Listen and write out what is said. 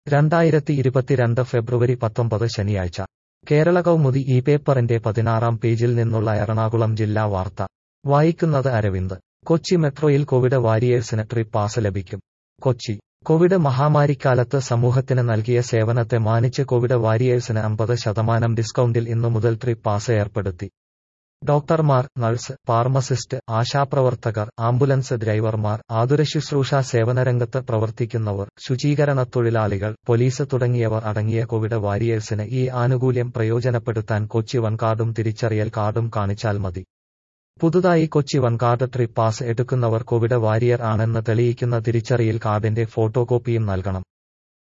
രണ്ടായിരത്തി ഇരുപത്തിരണ്ട് ഫെബ്രുവരി പത്തൊമ്പത് ശനിയാഴ്ച കേരള കൗമുദി ഈ പേപ്പറിന്റെ പതിനാറാം പേജിൽ നിന്നുള്ള എറണാകുളം ജില്ലാ വാർത്ത വായിക്കുന്നത് അരവിന്ദ് കൊച്ചി മെട്രോയിൽ കോവിഡ് വാരിയേഴ്സിന് ട്രിപ്പ് പാസ് ലഭിക്കും കൊച്ചി കോവിഡ് മഹാമാരിക്കാലത്ത് സമൂഹത്തിന് നൽകിയ സേവനത്തെ മാനിച്ച് കോവിഡ് വാരിയേഴ്സിന് അമ്പത് ശതമാനം ഡിസ്കൗണ്ടിൽ ഇന്നു മുതൽ ട്രിപ്പ് പാസ് ഏർപ്പെടുത്തി ഡോക്ടർമാർ നഴ്സ് ഫാർമസിസ്റ്റ് ആശാപ്രവർത്തകർ ആംബുലൻസ് ഡ്രൈവർമാർ ആതുരശുശ്രൂഷ സേവനരംഗത്ത് പ്രവർത്തിക്കുന്നവർ ശുചീകരണ തൊഴിലാളികൾ പോലീസ് തുടങ്ങിയവർ അടങ്ങിയ കോവിഡ് വാരിയേഴ്സിന് ഈ ആനുകൂല്യം പ്രയോജനപ്പെടുത്താൻ കൊച്ചി വൺ കാർഡും തിരിച്ചറിയൽ കാർഡും കാണിച്ചാൽ മതി പുതുതായി Kochi one card trip pass എടുക്കുന്നവർ കോവിഡ് വാരിയർ ആണെന്ന് തെളിയിക്കുന്ന തിരിച്ചറിയൽ കാർഡിന്റെ ഫോട്ടോകോപ്പിയും നൽകണം